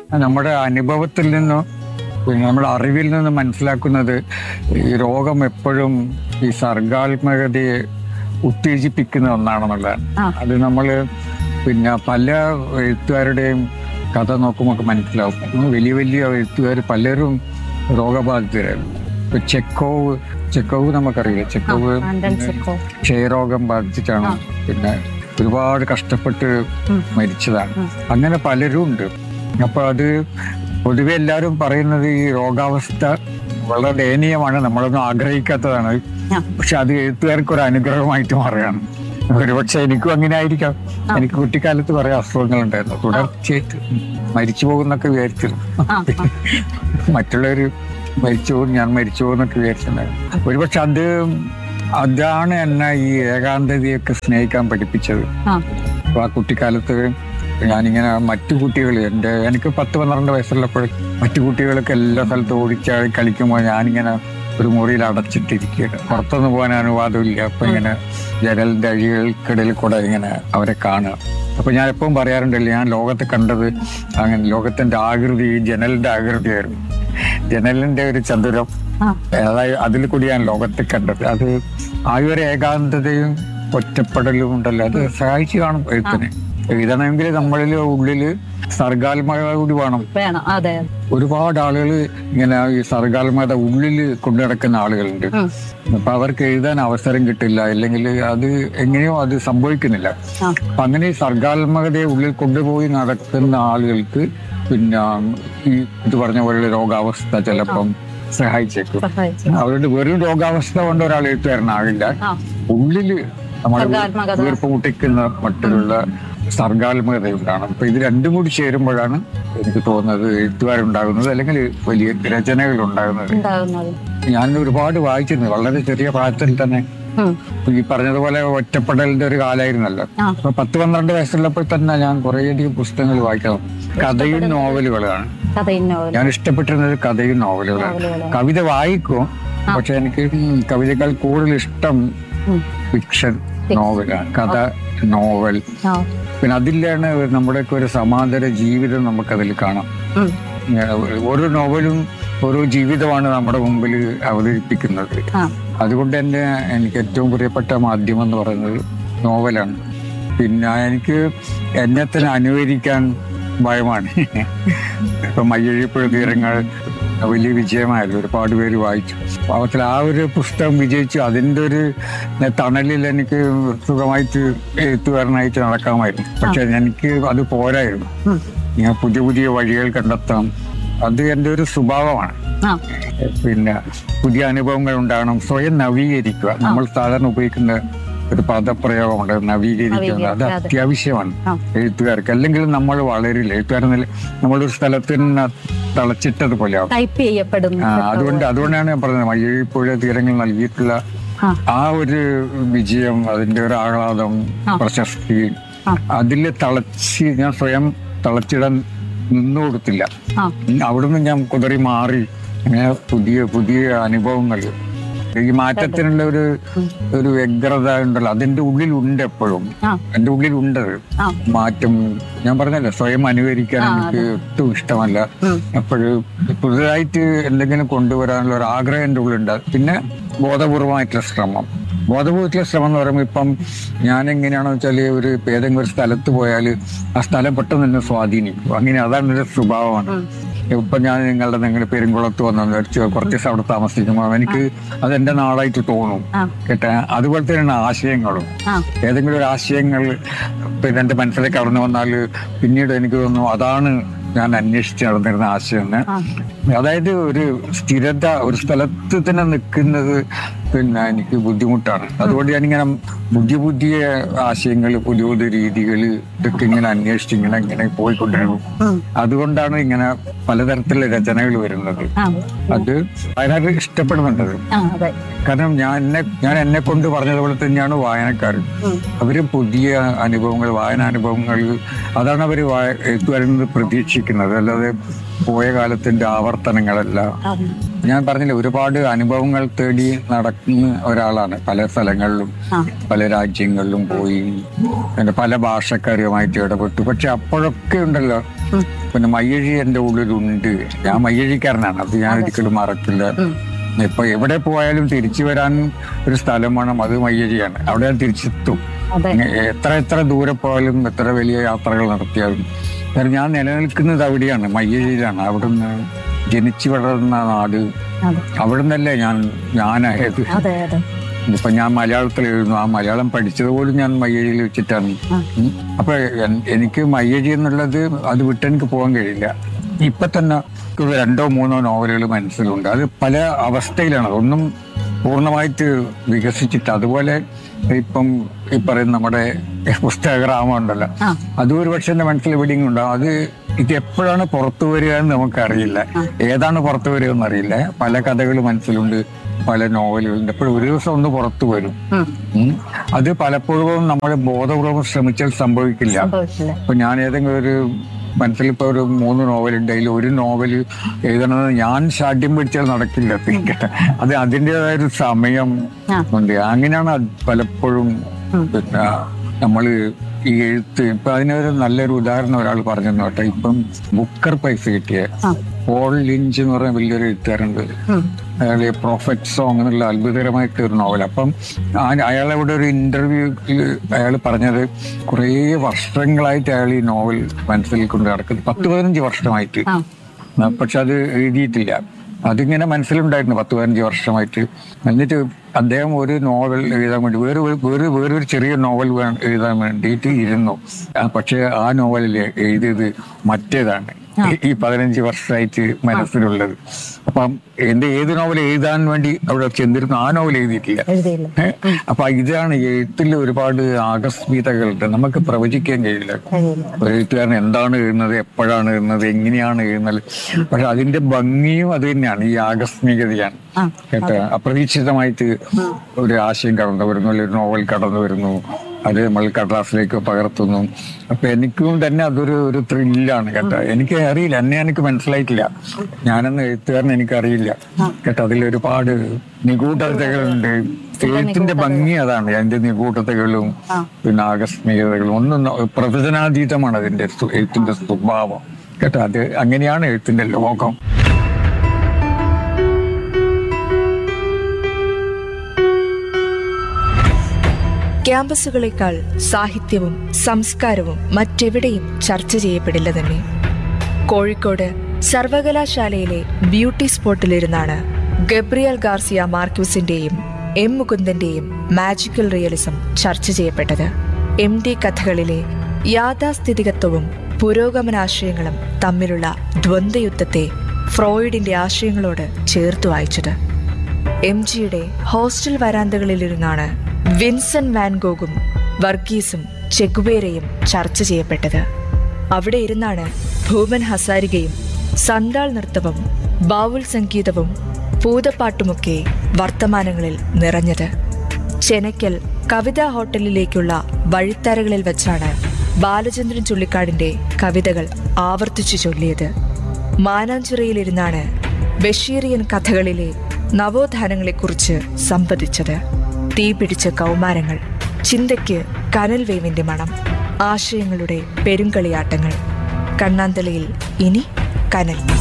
നമ്മുടെ അനുഭവത്തിൽ നിന്നും പിന്നെ നമ്മുടെ അറിവിൽ നിന്ന് മനസ്സിലാക്കുന്നത് ഈ രോഗം എപ്പോഴും ഈ സർഗാത്മകതയെ ഉത്തേജിപ്പിക്കുന്ന ഒന്നാണെന്നുള്ളതാണ് ആ. അത് നമ്മൾ പിന്നെ പല എഴുത്തുകാരുടെയും കഥ നോക്കുമ്പോൾ ഒക്കെ മനസ്സിലാവും ഉം, വലിയ വലിയ എഴുത്തുകാർ പലരും രോഗബാധിതരായിരുന്നു ഇപ്പൊ ചെക്കോവ് ചെക്കോവ് നമുക്കറിയില്ല ചെക്കോവ് ആൻഡൻ ചെക്കോ ക്ഷയരോഗം ബാധിച്ചിട്ടാണ് പിന്നെ ഒരുപാട് കഷ്ടപ്പെട്ട് ഉം. മരിച്ചതാണ് ഉം. അങ്ങനെ പലരും ഉണ്ട് അപ്പൊ അത് പൊതുവെ എല്ലാവരും പറയുന്നത് ഈ രോഗാവസ്ഥ വളരെ ദയനീയമാണ് നമ്മളൊന്നും ആഗ്രഹിക്കാത്തതാണ് ആ. പക്ഷെ അത് എഴുത്തുകാർക്ക് ഒരു അനുഗ്രഹമായിട്ട് മാറുകയാണ് ഒരുപക്ഷെ എനിക്കും അങ്ങനെ ആയിരിക്കാം എനിക്ക് കുട്ടിക്കാലത്ത് കുറെ അസുഖങ്ങളുണ്ടായിരുന്നു തുടർച്ചയായിട്ട് മരിച്ചു പോകുന്നൊക്കെ വിചാരിച്ചിരുന്നു ആ, ആ. മറ്റുള്ളവർ മരിച്ചു പോകും ഞാൻ മരിച്ചു പോകുന്നൊക്കെ വിചാരിച്ചിട്ടുണ്ടായിരുന്നു ഒരുപക്ഷെ അത് അതാണ് എന്നെ ഈ ഏകാന്തതയൊക്കെ സ്നേഹിക്കാൻ പഠിപ്പിച്ചത് ആ. അപ്പൊ ആ കുട്ടിക്കാലത്ത് ഞാനിങ്ങനെ മറ്റു കുട്ടികൾ എൻ്റെ എനിക്ക് പത്ത് പന്ത്രണ്ട് വയസ്സുള്ളപ്പോൾ മറ്റു കുട്ടികളൊക്കെ എല്ലാ സ്ഥലത്തും ഓടിച്ചാടി കളിക്കുമ്പോൾ ഞാനിങ്ങനെ ഒരു മുറിയിൽ അടച്ചിട്ടിരിക്കുകയാണ് പുറത്തൊന്നും പോകാൻ അനുവാദമില്ല അപ്പൊ ഇങ്ങനെ ജനലിന്റെ അഴികൾക്കിടയിൽ കൂടെ ഇങ്ങനെ അവരെ കാണുക അപ്പൊ ഞാൻ എപ്പോഴും പറയാറുണ്ടല്ലോ ഞാൻ ലോകത്തെ കണ്ടത് അങ്ങനെ ലോകത്തിന്റെ ആകൃതി ഈ ജനലിന്റെ ആകൃതിയായിരുന്നു ജനലിന്റെ ഒരു ചതുരം ആ. അതായത് അതിൽ കൂടി ഞാൻ ലോകത്തെ കണ്ടത് അത് ആ ഒരു ഏകാന്തതയും ഒറ്റപ്പെടലും ഉണ്ടല്ലോ അത് സഹായിച്ചു കാണും എഴുത്തിനെ എഴുതണമെങ്കിൽ നമ്മളിൽ ഉള്ളില് സർഗാത്മകത കൂടി വേണം വേണം അതെ ഒരുപാട് ആളുകൾ ഇങ്ങനെ ഈ സർഗാത്മകത ഉള്ളിൽ കൊണ്ടു നടക്കുന്ന ആളുകളുണ്ട് ഉം. അപ്പൊ അവർക്ക് എഴുതാൻ അവസരം കിട്ടില്ല അല്ലെങ്കിൽ അത് എങ്ങനെയോ അത് സംഭവിക്കുന്നില്ല ആ. അപ്പൊ അങ്ങനെ ഈ സർഗാത്മകതയെ ഉള്ളിൽ കൊണ്ടുപോയി നടക്കുന്ന ആളുകൾക്ക് പിന്നെ ഈ ഇത് പറഞ്ഞ പോലെ രോഗാവസ്ഥ ചിലപ്പം സഹായിച്ചേക്കും സഹായിച്ചു അവരുടെ വെറും രോഗാവസ്ഥ കൊണ്ട് ഒരാൾ എഴുത്തുകാരനാകില്ല ആ ഉള്ളില് നമ്മൾ സർഗാത്മകത. വീർപ്പ് മുട്ടിക്കുന്ന മട്ടിലുള്ള സർഗാത്മകതയുണ്ടാണ് അപ്പൊ ഇത് രണ്ടും കൂടി ചേരുമ്പോഴാണ് എനിക്ക് തോന്നുന്നത് എഴുത്തുകാരുണ്ടാകുന്നത് അല്ലെങ്കിൽ വലിയ രചനകൾ ഉണ്ടാകുന്നത് ഉണ്ടാകുന്നത് ഞാൻ ഒരുപാട് വായിച്ചിരുന്നു വളരെ ചെറിയ പ്രായത്തിൽ തന്നെ ഉം. ഈ പറഞ്ഞതുപോലെ ഒറ്റപ്പെടലിന്റെ ഒരു കാലമായിരുന്നല്ലോ ആ. അപ്പൊ പത്ത് പന്ത്രണ്ട് വയസ്സുള്ളപ്പോൾ തന്നെ ഞാൻ കുറേയധികം പുസ്തകങ്ങൾ വായിക്കണം കഥയും നോവലുകളാണ് കഥയും നോവൽ ഞാൻ ഇഷ്ടപ്പെട്ടിരുന്നത് കഥയും നോവലുകളാണ് നോവലുകളാണ്. കവിത വായിക്കും പക്ഷെ എനിക്ക് കവിതകൾ കൂടുതൽ ഇഷ്ടം ഉം. ഫിക്ഷൻ നോവലാണ് കഥ നോവൽ ആ. പിന്നെ അതിലാണ് നമ്മുടെയൊക്കെ ഒരു സമാന്തര ജീവിതം നമുക്കതിൽ കാണാം ഉം. ഇങ്ങനെ ഓരോ നോവലും ഓരോ ജീവിതമാണ് നമ്മുടെ മുമ്പിൽ അവതരിപ്പിക്കുന്നത് ആ. അതുകൊണ്ട് അതുകൊണ്ട് തന്നെ എനിക്ക് ഏറ്റവും പ്രിയപ്പെട്ട മാധ്യമം എന്ന് പറയുന്നത് നോവലാണ് പിന്നെ എനിക്ക് എന്നെ തന്നെ അനുകരിക്കാൻ ഭയമാണ് ഇപ്പൊ മയ്യഴിപ്പുഴ തീരങ്ങൾ വലിയ വിജയമായിരുന്നു ഒരുപാട് പേര് വായിച്ചു അവത്തിൽ ആ ഒരു പുസ്തകം വിജയിച്ചു അതിൻ്റെ ഒരു തണലിൽ എനിക്ക് സുഖമായിട്ട് എഴുത്തുകാരനായിട്ട് നടക്കാമായിരുന്നു പക്ഷെ എനിക്ക് അത് പോരായിരുന്നു ഉം. ഞാൻ പുതിയ പുതിയ വഴികൾ കണ്ടെത്താം അത് എൻ്റെ ഒരു സ്വഭാവമാണ് ആ. പിന്നെ പുതിയ അനുഭവങ്ങൾ ഉണ്ടാകണം സ്വയം നവീകരിക്കുക നമ്മൾ സാധാരണ ഉപയോഗിക്കുന്ന ഒരു പദപ്രയോഗമുണ്ട് നവീകരിക്കുക അത് നവീകരിക്കുക, അതെ. അത്യാവശ്യമാണ് ആ. എഴുത്തുകാർക്ക് അല്ലെങ്കിൽ നമ്മൾ വളരില്ല എഴുത്തുകാരെന്നില്ല നമ്മളൊരു സ്ഥലത്ത് നിന്ന് തളച്ചിട്ടതുപോലെയാവും ടൈപ്പ് ചെയ്യപ്പെടുന്നു ആ, അതുകൊണ്ട് അതുകൊണ്ടാണ് ഞാൻ പറഞ്ഞത് മയ്യഴിപ്പുഴ തീരങ്ങൾ നൽകിയിട്ടുള്ള ആ. ആ ഒരു വിജയം അതിന്റെ ഒരു ആഹ്ലാദം ആ. പ്രശസ്തി ആ. അതിൽ തളച്ച് ഞാൻ സ്വയം തളച്ചിടാൻ നിന്നു കൊടുത്തില്ല ആ. അവിടുന്ന് ഞാൻ കുതറി മാറി അങ്ങനെ പുതിയ പുതിയ അനുഭവങ്ങൾ ഈ മാറ്റത്തിനുള്ള ഒരു ഒരു വ്യഗ്രത ഉണ്ടല്ലോ അതിന്റെ ഉള്ളിലുണ്ട് എപ്പോഴും ആ. എന്റെ ഉള്ളിലുണ്ട് അത്. ആ. മാറ്റം ഞാൻ പറഞ്ഞല്ലോ സ്വയം അനുകരിക്കാൻ എനിക്ക് ഒട്ടും ഇഷ്ടമല്ല ഉം. അപ്പോഴ് പുതുതായിട്ട് എന്തെങ്കിലും കൊണ്ടുവരാനുള്ള ഒരു ആഗ്രഹം എൻ്റെ ഉള്ളിലുണ്ട് പിന്നെ ബോധപൂർവമായിട്ടുള്ള ശ്രമം ബോധപൂർവമായിട്ടുള്ള ശ്രമം എന്ന് പറയുമ്പോൾ ഇപ്പം ഞാൻ എങ്ങനെയാണെന്ന് വെച്ചാൽ ഒരു ഇപ്പം ഏതെങ്കിലും ഒരു സ്ഥലത്ത് പോയാൽ ആ സ്ഥലം പെട്ടെന്ന് എന്നെ സ്വാധീനിക്കും അങ്ങനെ അതാണ് ഒരു സ്വഭാവമാണ് ഇപ്പൊ ഞാൻ നിങ്ങളുടെ നിങ്ങളുടെ പെരുങ്കുളത്ത് വന്നു വിചാരിച്ചു കുറച്ച് ദിവസം അവിടെ താമസിക്കുമ്പോൾ എനിക്ക് അത് എന്റെ നാളായിട്ട് തോന്നും ആ. കേട്ടാ അതുപോലെ തന്നെയാണ് ആശയങ്ങളും ആ. ഏതെങ്കിലും ഒരു ആശയങ്ങൾ പിന്നെ എന്റെ മനസ്സിലേക്ക് കടന്നു വന്നാൽ പിന്നീട് എനിക്ക് തോന്നുന്നു അതാണ് ഞാൻ അന്വേഷിച്ച് നടന്നിരുന്ന ആശയം എന്ന് ആ. അതായത് ഒരു സ്ഥിരത ഒരു സ്ഥലത്ത് തന്നെ നിൽക്കുന്നത് പിന്നെ എനിക്ക് ബുദ്ധിമുട്ടാണ് അതുകൊണ്ട് ഞാനിങ്ങനെ പുതിയ പുതിയ ആശയങ്ങൾ പുതിയ പുതിയ രീതികൾ ഇതൊക്കെ ഇങ്ങനെ അന്വേഷിച്ച് ഇങ്ങനെ ഇങ്ങനെ പോയിക്കൊണ്ടിരുന്നു ഉം. അതുകൊണ്ടാണ് ഇങ്ങനെ പലതരത്തിലുള്ള രചനകൾ വരുന്നത് ആ. അത് അതിനകത്ത് ഇഷ്ടപ്പെടുന്നുണ്ടത് ആ, അതെ കാരണം ഞാൻ എന്നെ ഞാൻ എന്നെ കൊണ്ട് പറഞ്ഞതുപോലെ തന്നെയാണ് വായനക്കാർ ഉം. അവര് പുതിയ അനുഭവങ്ങൾ വായനാനുഭവങ്ങൾ അതാണ് അവർ എഴുത്തുകാരിൽ നിന്ന് പ്രതീക്ഷിക്കുന്നത് അല്ലാതെ പോയ കാലത്തിന്റെ ആവർത്തനങ്ങളല്ല ആ. ഞാൻ പറഞ്ഞില്ല ഒരുപാട് അനുഭവങ്ങൾ തേടി നടക്കുന്ന ഒരാളാണ് പല സ്ഥലങ്ങളിലും ആ. പല രാജ്യങ്ങളിലും പോയി പിന്നെ പല ഭാഷക്കാരുമായിട്ട് ഇടപെട്ടു പക്ഷെ അപ്പോഴൊക്കെ ഉണ്ടല്ലോ ഉം. പിന്നെ മയ്യഴി എൻ്റെ ഉള്ളിലുണ്ട് ഞാൻ മയ്യഴിക്കാരനാണ് അത് ഞാൻ ഒരിക്കലും മറക്കില്ല ഉം. ഇപ്പൊ എവിടെ പോയാലും തിരിച്ചു വരാൻ ഒരു സ്ഥലം വേണം അത് മയ്യഴിയാണ് അവിടെ ഞാൻ തിരിച്ചെത്തും അതെ എത്ര എത്ര ദൂരെ പോയാലും എത്ര വലിയ യാത്രകൾ നടത്തിയാലും കാരണം ഞാൻ നിലനിൽക്കുന്നത് അവിടെയാണ് മയ്യഴിയിലാണ് അവിടുന്ന് ജനിച്ചു വളർന്ന നാട് അതെ അവിടെ നിന്നല്ലേ ഞാൻ ഞാനായത് അതെ അതെ ഇപ്പൊ ഞാൻ മലയാളത്തിൽ എഴുതുന്നു ആ മലയാളം പഠിച്ചത് പോലും ഞാൻ മയ്യഴിയിൽ വെച്ചിട്ടാണ് ആ. ഉം. അപ്പൊ എൻ- എനിക്ക് മയ്യഴി എന്നുള്ളത് അത് വിട്ടെനിക്ക് പോകാൻ കഴിയില്ല ഇപ്പൊ തന്നെ ഒരു രണ്ടോ മൂന്നോ നോവലുകൾ മനസ്സിലുണ്ട് അത് പല അവസ്ഥയിലാണ് ഒന്നും പൂർണ്ണമായിട്ട് വികസിച്ചിട്ട് അതുപോലെ ഇപ്പം ഈ പറയുന്ന നമ്മുടെ പുസ്തകഗ്രാമം ഉണ്ടല്ലോ ആ. അതും ഒരു പക്ഷെ എന്റെ മനസ്സിൽ എവിടെയും ഉണ്ടാവും അത് ഇത് എപ്പോഴാണ് പുറത്തു വരിക എന്ന് നമുക്കറിയില്ല ഏതാണ് പുറത്തു വരിക എന്നറിയില്ല പല കഥകൾ മനസ്സിലുണ്ട് പല നോവലുകളുണ്ട് എപ്പോഴും ഒരു ദിവസം ഒന്ന് പുറത്തു വരും ഉം. ഉം. അത് പലപ്പോഴും നമ്മൾ ബോധപൂർവ്വം ശ്രമിച്ചാൽ സംഭവിക്കില്ല സംഭവിച്ചില്ല ഇപ്പൊ ഞാൻ ഏതെങ്കിലും ഒരു മനസ്സിലിപ്പോ ഒരു മൂന്ന് നോവലുണ്ട് അതിൽ ഒരു നോവൽ എഴുതണമെന്ന് ഞാൻ ഷാഠ്യം പിടിച്ചാൽ നടക്കില്ല തിരിക്കട്ടെ അത് അതിൻ്റെതായ ഒരു സമയം ആ. ഉണ്ട് അങ്ങനെയാണ് അത് പലപ്പോഴും ഉം. പിന്നെ നമ്മള് ഈ എഴുത്ത് ഇപ്പൊ അതിനൊരു നല്ലൊരു ഉദാഹരണം ഒരാൾ പറഞ്ഞു കേട്ടോ ഇപ്പം ബുക്കർ പ്രൈസ് കിട്ടിയ ആ. പോൾ ലിഞ്ച് എന്ന് പറയുന്ന വലിയൊരു എഴുത്തുകാരുണ്ട് ഉം. അയാൾ പ്രൊഫറ്റ് സോങ് എന്നുള്ള അത്ഭുതകരമായിട്ട് ഒരു നോവൽ അപ്പം ആ- അയാളവിടെ ഒരു ഇന്റർവ്യൂവിൽ അയാൾ പറഞ്ഞത് കുറേ വർഷങ്ങളായിട്ട് അയാൾ ഈ നോവൽ മനസ്സിൽ കൊണ്ട് നടക്കുന്നത് പത്ത് പതിനഞ്ച് വർഷമായിട്ട് ആ ആ, പക്ഷെ അത് എഴുതിയിട്ടില്ല അതിങ്ങനെ മനസ്സിലുണ്ടായിരുന്നു പത്ത് പതിനഞ്ച് വർഷമായിട്ട് എന്നിട്ട് അദ്ദേഹം ഒരു നോവൽ എഴുതാൻ വേണ്ടി വേറെ ഒരു- വേറെ വേറൊരു ചെറിയ നോവൽ വേ- എഴുതാൻ വേണ്ടിയിട്ട് ഇരുന്നു ആ, പക്ഷെ ആ നോവലിൽ എഴുതിയത് മറ്റേതാണ് ഈ- ഈ പതിനഞ്ച് വർഷമായിട്ട് മനസ്സിലുള്ളത് അപ്പം എന്റെ ഏത് നോവൽ എഴുതാൻ വേണ്ടി അവിടെ ചെന്നിരുന്നു ആ നോവൽ എഴുതിയിട്ടില്ല എഴുതിയില്ല ഏ? അപ്പൊ ഇതാണ് എഴുത്തിൽ ഒരുപാട് ആകസ്മികതകളുണ്ട് നമുക്ക് പ്രവചിക്കാൻ കഴിയില്ല കഴിയില്ല ഒരു എഴുത്തുകാരൻ എന്താണ് എഴുതുന്നത് എപ്പോഴാണ് എഴുതുന്നത് എങ്ങനെയാണ് എഴുതുന്നത് പക്ഷെ അതിന്റെ ഭംഗിയും അത് തന്നെയാണ് ഈ ആകസ്മികതയാണ് ആ കേട്ടോ അപ്രതീക്ഷിതമായിട്ട് ഒരു ആശയം കടന്നു വരുന്നു അല്ലെങ്കിൽ ഒരു നോവൽ കടന്നു വരുന്നു അത് നമ്മൾ കടലാസിലേക്ക് പകർത്തുന്നു അപ്പൊ എനിക്കും തന്നെ അതൊരു ഒരു ത്രില്ലാണ് കേട്ടോ എനിക്ക് അറിയില്ല എന്നെ എനിക്ക് മനസ്സിലായിട്ടില്ല ഞാനെന്ന് എഴുത്തുകാരൻ എനിക്കറിയില്ല കേട്ടോ അതിൽ ഒരുപാട് നിഗൂഢതകളുണ്ട് എഴുത്തിന്റെ ഭംഗി അതാണ് അതിന്റെ നിഗൂഢതകളും ആ. പിന്നെ ആകസ്മികതകളും ഒന്നും ന- പ്രവചനാതീതമാണ് അതിന്റെ സ്വ- എഴുത്തിന്റെ സ്വഭാവം കേട്ടോ അത് അങ്ങനെയാണ് എഴുത്തിന്റെ ലോകം ക്യാമ്പസുകളേക്കാൾ സാഹിത്യവും സംസ്കാരവും മറ്റെവിടെയും ചർച്ച ചെയ്യപ്പെടില്ല തന്നെ കോഴിക്കോട് സർവകലാശാലയിലെ ബ്യൂട്ടി സ്പോട്ടിലിരുന്നാണ് ഗബ്രിയൽ ഗാർസിയ മാർക്യൂസിന്റെയും എം മുകുന്ദന്റെയും മാജിക്കൽ റിയലിസം ചർച്ച ചെയ്യപ്പെട്ടത് എം ഡി കഥകളിലെ യാഥാസ്ഥിതികത്വവും പുരോഗമനാശയങ്ങളും തമ്മിലുള്ള ദ്വന്ദ്വയുദ്ധത്തെ ഫ്രോയിഡിന്റെ ആശയങ്ങളോട് ചേർത്ത് വായിച്ചത് എം ജിയുടെ ഹോസ്റ്റൽ വരാന്തകളിലിരുന്നാണ് വിൻസെന്റ് വാൻഗോഗും വർഗീസും ചെഗുവേരയും ചർച്ച ചെയ്യപ്പെട്ടത് അവിടെ ഇരുന്നാണ് ഭൂമൻ ഹസാരികയും സന്താൾ നൃത്തവും ബാവുൽ സംഗീതവും പൂതപ്പാട്ടുമൊക്കെ വർത്തമാനങ്ങളിൽ നിറഞ്ഞത് ചെനയ്ക്കൽ കവിതാ ഹോട്ടലിലേക്കുള്ള വഴിത്തരകളിൽ വെച്ചാണ് ബാലചന്ദ്രൻ ചുള്ളിക്കാടിന്റെ കവിതകൾ ആവർത്തിച്ചു ചൊല്ലിയത് മാനാഞ്ചിറയിലിരുന്നാണ് ബഷീറിയൻ കഥകളിലെ നവോത്ഥാനങ്ങളെക്കുറിച്ച് സംവദിച്ചത് തീപിടിച്ച കൗമാരങ്ങൾ ചിന്തയ്ക്ക് കനൽ വേവിന്റെ മണം ആശയങ്ങളുടെ പെരുങ്കളിയാട്ടങ്ങൾ കണ്ണാന്തളിയിൽ ഇനി കനൽ